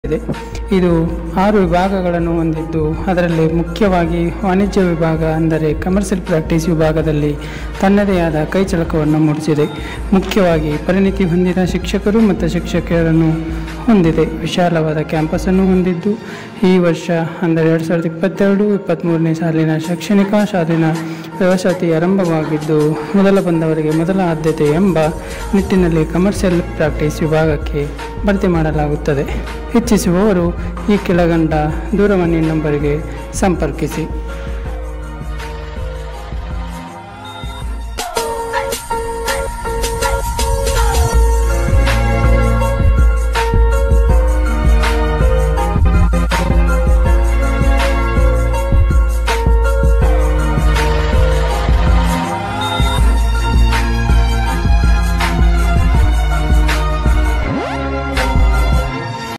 ಇದೆ ಇದು ಆರು ವಿಭಾಗಗಳನ್ನು ಹೊಂದಿದ್ದು ಅದರಲ್ಲಿ ಮುಖ್ಯವಾಗಿ ವಾಣಿಜ್ಯ ವಿಭಾಗ ಅಂದರೆ ಕಮರ್ಷಿಯಲ್ ಪ್ರಾಕ್ಟೀಸ್ ವಿಭಾಗದಲ್ಲಿ ತನ್ನದೇ ಆದ ಕೈಚಳಕವನ್ನು ಮೂಡಿಸಿದೆ ಮುಖ್ಯವಾಗಿ ಪರಿಣಿತಿ ಹೊಂದಿದ ಶಿಕ್ಷಕರು ಮತ್ತು ಶಿಕ್ಷಕಿಯರನ್ನು ಹೊಂದಿದೆ ವಿಶಾಲವಾದ ಕ್ಯಾಂಪಸನ್ನು ಹೊಂದಿದ್ದು ಈ ವರ್ಷ ಅಂದರೆ ಎರಡು ಸಾವಿರದ ಇಪ್ಪತ್ತೆರಡು ಇಪ್ಪತ್ತ್ಮೂರನೇ ಸಾಲಿನ ಶೈಕ್ಷಣಿಕ ಸಾಲಿನ ವ್ಯವಸ್ಥೆ ಆರಂಭವಾಗಿದ್ದು ಮೊದಲ ಬಂದವರಿಗೆ ಮೊದಲ ಆದ್ಯತೆ ಎಂಬ ನಿಟ್ಟಿನಲ್ಲಿ ಕಮರ್ಷಿಯಲ್ ಪ್ರಾಕ್ಟೀಸ್ ವಿಭಾಗಕ್ಕೆ ಭರ್ತಿ ಮಾಡಲಾಗುತ್ತದೆ ಇಚ್ಛಿಸುವವರು ಈ ಕೆಳಗಂಡ ದೂರವಾಣಿ ನಂಬರಿಗೆ ಸಂಪರ್ಕಿಸಿ